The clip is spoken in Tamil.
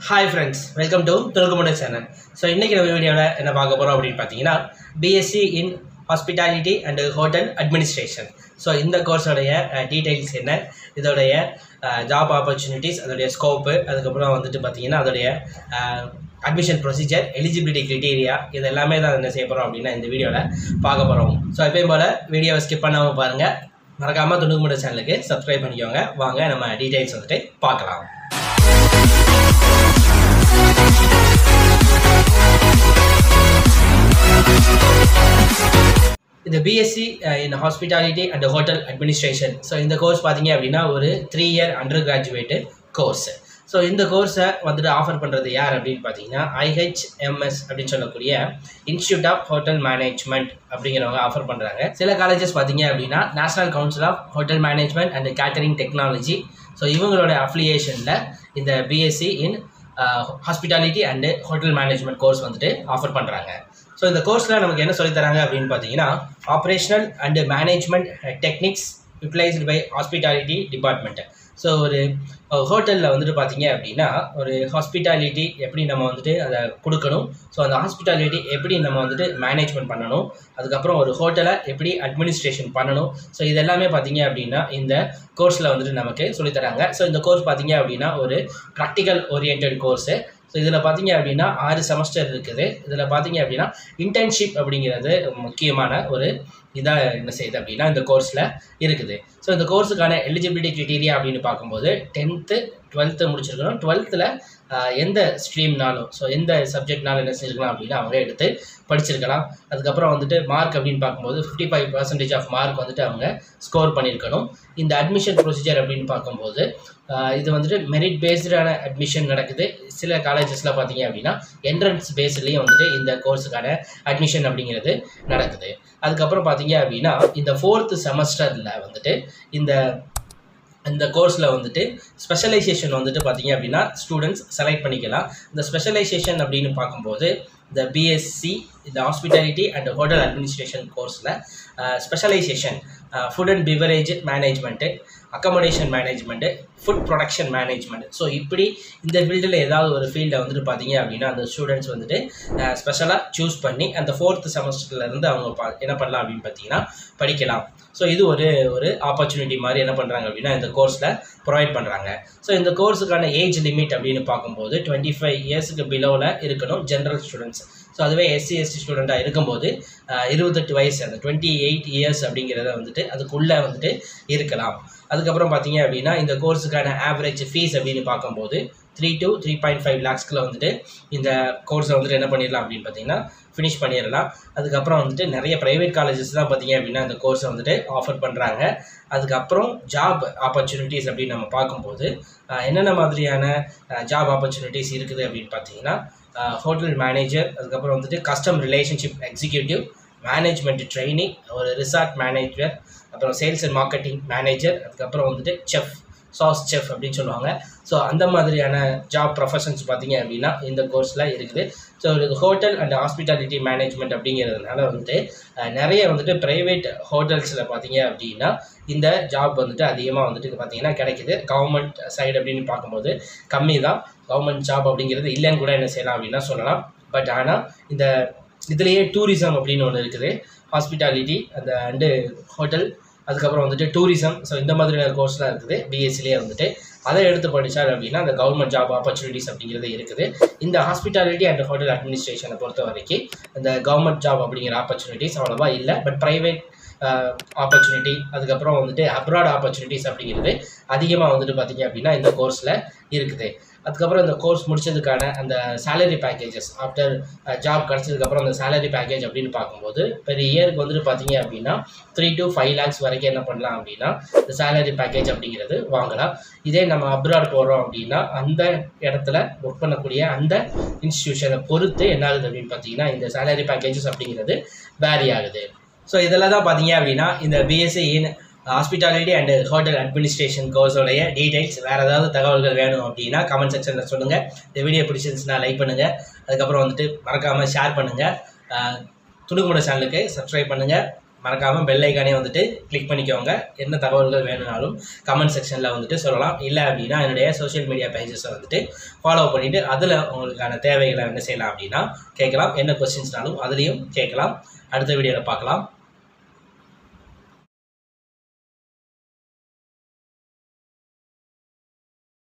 ஹாய் ஃப்ரெண்ட்ஸ் வெல்கம் டு துணுக்குமுட சேனல் ஸோ இன்றைக்கி நம்ம வீடியோவில் என்ன பார்க்க போகிறோம் அப்படின்னு பார்த்தீங்கன்னா BSc in hospitality and hotel administration so இந்த கோர்ஸோடைய டீட்டெயில்ஸ் என்ன இதோடைய ஜாப் ஆப்பர்ச்சுனிட்டிஸ் அதோடைய ஸ்கோப்பு அதுக்கப்புறம் வந்துட்டு பார்த்தீங்கன்னா அதோடைய அட்மிஷன் ப்ரொசீஜர் எலிஜிபிலிட்டி க்ரிட்டீரியா இது எல்லாமே தான் என்ன செய்ய போகிறோம் அப்படின்னா இந்த வீடியோவில் பார்க்க போகிறோம் ஸோ எப்பயும் போல் வீடியோவை ஸ்கிப் பண்ணாமல் பாருங்கள் மறக்காமல் துணுக்குமுட சேனலுக்கு சப்ஸ்கிரைப் பண்ணிக்கோங்க வாங்க நம்ம டீட்டெயில்ஸ் வந்துட்டு பார்க்கலாம் இந்த BSc in hospitality and hotel administration so இந்த கோர்ஸ் பார்த்தீங்க அப்படின்னா ஒரு three year undergraduate course so இந்த கோர்ஸை வந்துட்டு ஆஃபர் பண்ணுறது யார் அப்படின்னு பார்த்தீங்கன்னா ஐஹெச்எம்எஸ் அப்படின்னு சொல்லக்கூடிய இன்ஸ்டியூட் ஆஃப் ஹோட்டல் மேனேஜ்மெண்ட் அப்படிங்கிறவங்க ஆஃபர் பண்ணுறாங்க சில காலேஜஸ் பார்த்தீங்க அப்படின்னா national council of hotel management and catering technology so இவங்களோட அஃபிலியேஷனில் இந்த BSc in hospitality and hotel management course வந்துட்டு ஆஃபர் பண்ணுறாங்க ஸோ இந்த கோர்ஸில் நமக்கு என்ன சொல்லித் தராங்க அப்படின்னு பார்த்தீங்கன்னா operational and management techniques utilised by hospitality department so ஒரு ஹோட்டலில் வந்துட்டு பார்த்தீங்க அப்படின்னா ஒரு ஹாஸ்பிட்டாலிட்டி எப்படி நம்ம வந்துட்டு அதை கொடுக்கணும் ஸோ அந்த ஹாஸ்பிட்டாலிட்டி எப்படி நம்ம வந்துட்டு மேனேஜ்மெண்ட் பண்ணணும் அதுக்கப்புறம் ஒரு ஹோட்டலை எப்படி அட்மினிஸ்ட்ரேஷன் பண்ணணும் ஸோ இது எல்லாமே பார்த்தீங்க அப்படின்னா இந்த கோர்ஸில் வந்துட்டு நமக்கு சொல்லித்தராங்க ஸோ இந்த கோர்ஸ் பார்த்தீங்க அப்படின்னா ஒரு ப்ராக்டிக்கல் ஓரியன்ட் கோர்ஸு ஸோ இதில் பார்த்தீங்க அப்படின்னா ஆறு செமஸ்டர் இருக்குது இதில் பார்த்தீங்க அப்படின்னா இன்டர்ன்ஷிப் அப்படிங்கிறது முக்கியமான ஒரு இதாக என்ன செய்யுது அப்படின்னா இந்த கோர்ஸில் இருக்குது ஸோ இந்த கோர்ஸுக்கான எலிஜிபிலிட்டி க்ரிட்டீரியா அப்படின்னு பார்க்கும்போது டென்த்து டுவெல்த்து முடிச்சிருக்கணும் டுவெல்த்தில் எந்த ஸ்ட்ரீம்னாலும் ஸோ எந்த சப்ஜெக்ட்னாலும் என்ன செஞ்சுருக்கலாம் அப்படின்னா அவங்க எடுத்து படிச்சிருக்கலாம் அதுக்கப்புறம் வந்துட்டு மார்க் அப்படின்னு பார்க்கும்போது fifty five percentage of mark வந்துட்டு அவங்க ஸ்கோர் பண்ணியிருக்கணும் இந்த அட்மிஷன் ப்ரொசீஜர் அப்படின்னு பார்க்கும்போது இது வந்துட்டு மெரிட் பேஸ்டான அட்மிஷன் நடக்குது சில காலேஜஸில் பார்த்தீங்க அப்படின்னா என்ட்ரன்ஸ் பேஸ்லேயும் வந்துட்டு இந்த கோர்ஸுக்கான அட்மிஷன் அப்படிங்கிறது நடக்குது அதுக்கப்புறம் பார்த்தீங்க அப்படின்னா இந்த ஃபோர்த்து செமஸ்டரில் வந்துட்டு இந்த இந்த கோர்ஸில் வந்துட்டு ஸ்பெஷலைசேஷன் வந்துட்டு பார்த்தீங்க அப்படின்னா ஸ்டூடெண்ட்ஸ் செலக்ட் பண்ணிக்கலாம் இந்த ஸ்பெஷலைசேஷன் அப்படின்னு பார்க்கும்போது இந்த பிஎஸ்சி இந்த ஹாஸ்பிட்டாலிட்டி அண்ட் ஹோட்டல் அட்மினிஸ்ட்ரேஷன் கோர்ஸில் specialisation food and beverage management accommodation management food production management so இப்படி இந்த ஃபீல்டில் ஏதாவது ஒரு ஃபீல்டை வந்துட்டு பார்த்தீங்க அப்படின்னா அந்த ஸ்டூடெண்ட்ஸ் வந்துட்டு ஸ்பெஷலாக சூஸ் பண்ணி அந்த ஃபோர்த்து செமஸ்டர்லேருந்து அவங்க பா என்ன பண்ணலாம் அப்படின்னு பார்த்தீங்கன்னா படிக்கலாம் ஸோ இது ஒரு ஒரு ஆப்பர்ச்சுனிட்டி மாதிரி என்ன பண்ணுறாங்க அப்படின்னா இந்த கோர்ஸில் ப்ரொவைட் பண்ணுறாங்க ஸோ இந்த கோர்ஸுக்கான ஏஜ் லிமிட் அப்படின்னு பார்க்கும்போது டுவெண்ட்டி ஃபைவ் இயர்ஸுக்கு பிலோவில் இருக்கணும் ஜென்ரல் ஸ்டூடெண்ட்ஸ் ஸோ அதுவே எஸ்சி எஸ்டி ஸ்டூடெண்ட்டாக இருக்கும்போது இருபத்தெட்டு வயசு அந்த டுவெண்ட்டி எயிட் இயர்ஸ் அப்படிங்கிறத வந்துட்டு அதுக்குள்ளே வந்துட்டு இருக்கலாம் அதுக்கப்புறம் பார்த்தீங்க அப்படின்னா இந்த கோர்ஸுக்கான ஆவரேஜ் ஃபீஸ் அப்படின்னு பார்க்கும்போது three to three point five லேக்ஸ்க்குள்ள வந்துட்டு இந்த கோர்ஸை வந்துட்டு என்ன பண்ணிடலாம் அப்படின்னு பார்த்தீங்கன்னா ஃபினிஷ் பண்ணிடலாம் அதுக்கப்புறம் வந்துட்டு நிறைய ப்ரைவேட் காலேஜஸ் தான் பார்த்தீங்க அப்படின்னா இந்த கோர்ஸை வந்துட்டு ஆஃபர் பண்ணுறாங்க அதுக்கப்புறம் ஜாப் ஆப்பர்ச்சுனிட்டிஸ் அப்படின்னு நம்ம பார்க்கும்போது என்னென்ன மாதிரியான ஜாப் ஆப்பர்ச்சுனிட்டிஸ் இருக்குது அப்படின்னு பார்த்தீங்கன்னா ஹோட்டல் மேனேஜர் அதுக்கப்புறம் வந்துட்டு custom relationship executive management training ஒரு ரிசார்ட் மேனேஜர் அப்புறம் சேல்ஸ் அண்ட் மார்க்கெட்டிங் மேனேஜர் அதுக்கப்புறம் வந்துட்டு செஃப் சாஸ் செஃப் அப்படின்னு சொல்லுவாங்க ஸோ அந்த மாதிரியான ஜாப் ப்ரொஃபஷன்ஸ் பார்த்தீங்க அப்படின்னா இந்த கோர்ஸில் இருக்குது ஸோ இது ஹோட்டல் அண்ட் ஹாஸ்பிட்டாலிட்டி மேனேஜ்மெண்ட் அப்படிங்கிறதுனால வந்துட்டு நிறைய வந்துட்டு ப்ரைவேட் ஹோட்டல்ஸில் பார்த்தீங்க அப்படின்னா இந்த ஜாப் வந்துட்டு அதிகமாக வந்துட்டு பார்த்தீங்கன்னா கிடைக்குது கவர்மெண்ட் சைடு அப்படின்னு பார்க்கும்போது கம்மி தான் கவர்மெண்ட் ஜாப் அப்படிங்கிறது இல்லைன்னு கூட என்ன செய்யலாம் அப்படின்னா சொல்லலாம் பட் ஆனால் இந்த இதுலேயே டூரிசம் அப்படின்னு ஒன்று இருக்குது ஹாஸ்பிட்டாலிட்டி அந்த அண்டு ஹோட்டல் அதுக்கப்புறம் வந்துட்டு டூரிசம் ஸோ இந்த மாதிரியான கோர்ஸ்லாம் இருக்குது பிஎஸ்சிலேயே வந்துட்டு அதை எடுத்து படித்தார் அப்படின்னா அந்த கவர்மெண்ட் ஜாப் ஆப்பர்ச்சுனிட்டிஸ் அப்படிங்கிறது இருக்குது இந்த ஹாஸ்பிட்டாலிட்டி அண்ட் ஹோட்டல் அட்மினிஸ்ட்ரேஷனை பொறுத்த வரைக்கும் இந்த கவர்மெண்ட் ஜாப் அப்படிங்கிற ஆப்பர்ச்சுனிட்டிஸ் அவ்வளோவா இல்லை பட் ப்ரைவேட் ஆப்பர்ச்சுனிட்டி அதுக்கப்புறம் வந்துட்டு அப்ராட் ஆப்பர்ச்சுனிட்டிஸ் அப்படிங்கிறது அதிகமாக வந்துட்டு பார்த்திங்க அப்படின்னா இந்த கோர்ஸில் இருக்குது அதுக்கப்புறம் இந்த கோர்ஸ் முடிச்சதுக்கான அந்த சேலரி பேக்கேஜஸ் ஆஃப்டர் ஜாப் கிடச்சதுக்கப்புறம் அந்த சேலரி பேக்கேஜ் அப்படின்னு பார்க்கும்போது பெர் இயருக்கு வந்துட்டு பார்த்தீங்க அப்படின்னா த்ரீ டு ஃபைவ் லேக்ஸ் வரைக்கும் என்ன பண்ணலாம் அப்படின்னா இந்த சேலரி பேக்கேஜ் அப்படிங்கிறது வாங்கலாம் இதே நம்ம அப்ராட் போகிறோம் அப்படின்னா அந்த இடத்துல ஒர்க் பண்ணக்கூடிய அந்த இன்ஸ்டியூஷனை பொறுத்து என்ன ஆகுது அப்படின்னு பார்த்தீங்கன்னா இந்த சேலரி பேக்கேஜஸ் அப்படிங்கிறது வேரி ஆகுது ஸோ இதெல்லாம் தான் பார்த்தீங்க அப்படின்னா இந்த BSc in hospitality and hotel administration கோர்ஸோடைய டீடைல்ஸ் வேறு ஏதாவது தகவல்கள் வேணும் அப்படின்னா கமெண்ட் செக்ஷனில் சொல்லுங்கள் இந்த வீடியோ பிடிச்சிருந்துச்சுன்னா லைக் பண்ணுங்கள் அதுக்கப்புறம் வந்துட்டு மறக்காமல் ஷேர் பண்ணுங்கள் துணுக்குமுட சேனலுக்கு சப்ஸ்கிரைப் பண்ணுங்கள் மறக்காமல் பெல் ஐக்கானே வந்துட்டு கிளிக் பண்ணிக்கோங்க என்ன தகவல்கள் வேணும்னாலும் கமெண்ட் செக்ஷனில் வந்துட்டு சொல்லலாம் இல்லை அப்படின்னா என்னுடைய சோஷியல் மீடியா பேஜஸை வந்துட்டு ஃபாலோ பண்ணிவிட்டு அதில் உங்களுக்கான தேவைகளை என்ன செய்யலாம் அப்படின்னா கேட்கலாம் என்ன கொஸ்டின்ஸ்னாலும் அதுலேயும் கேட்கலாம் அடுத்த வீடியோவில் பார்க்கலாம்